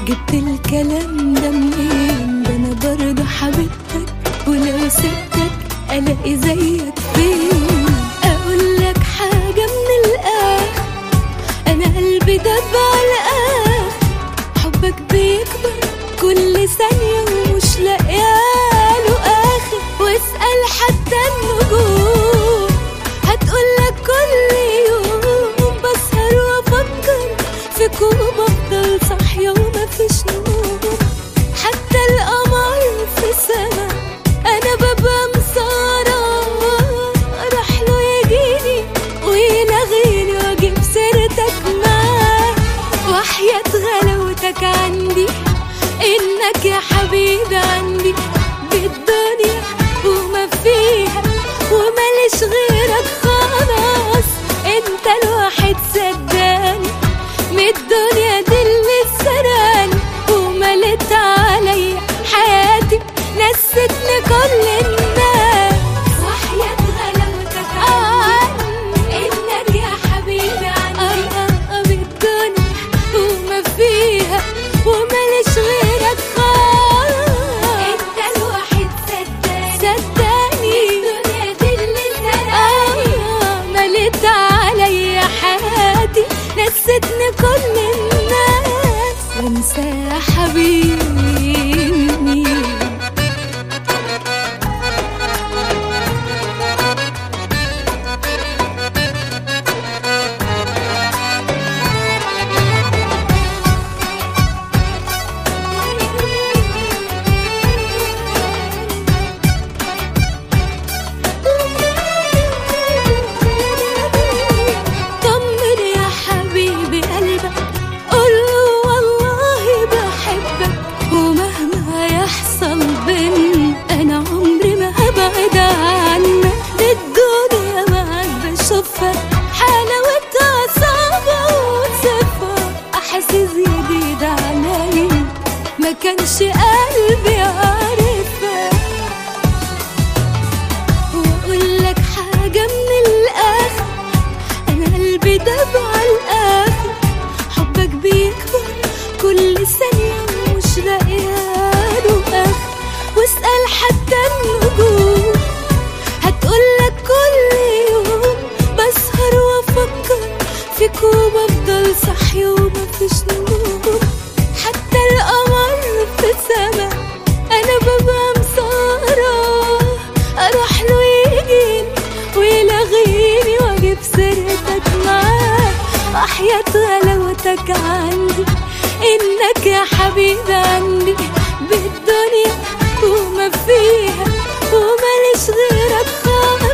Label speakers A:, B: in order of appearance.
A: جبت الكلام ده منين ده انا برضه حبيبتك ولو سبتك الاقي زيك فين اقول لك حاجه من الاخر انا قلبي دب على الاخر حبك بيكبر كل ثانيه ومش لاقياله اخر واسال حتى النجوم هتقولك كل يوم بسهر وافكر فيك وبفضل صاحيه ومفيش نور حتى القمر في السما انا ببقى مسارة راح له يجيني ويلغيني واجيب سيرتك معاه وحياة غلاوتك عندي انك يا حبيبي عندي بالدنيا وما فيها وماليش غيرك خلاص انت الواحد صدقني من الدنيا دي اللي سرقاني وملت عليا حياتي نستني كل الناس وحياة غلاوتك عني انك يا حبيبي عني بالدنيا وما فيها وماليش غيرك خالص انت الواحد صدقني صدقني الدنيا دي اللي سرقاني ملت عليا حياتي نستني كل الناس وانسى يا حبيبي طمن يا حبيبي قلبك قوله والله بحبك ومهما يحصل بينا انا عمري ما هبعد عنك دي الدنيا معاك بشوفها حلاوتها صعبة وصفها احاسيس جديدة عليا ما كانش قلبي عارفها واقول لك حاجة من الاخر انا قلبي داب على الاخر حبك بيكبر كل ثانية ومش لاقياله اخر واسأل حتى النجوم هتقولك كل يوم بسهر وافكر فيك وبفضل صاحية ومفيش نور حتى القمر في السما انا ببقى مسهرة اروح له يجيني ويلغيني واجيب سيرتك معاه وحياة غلاوتك عندي انك يا حبيبي عندي بالدنيا وما فيها وماليش غيرك خالص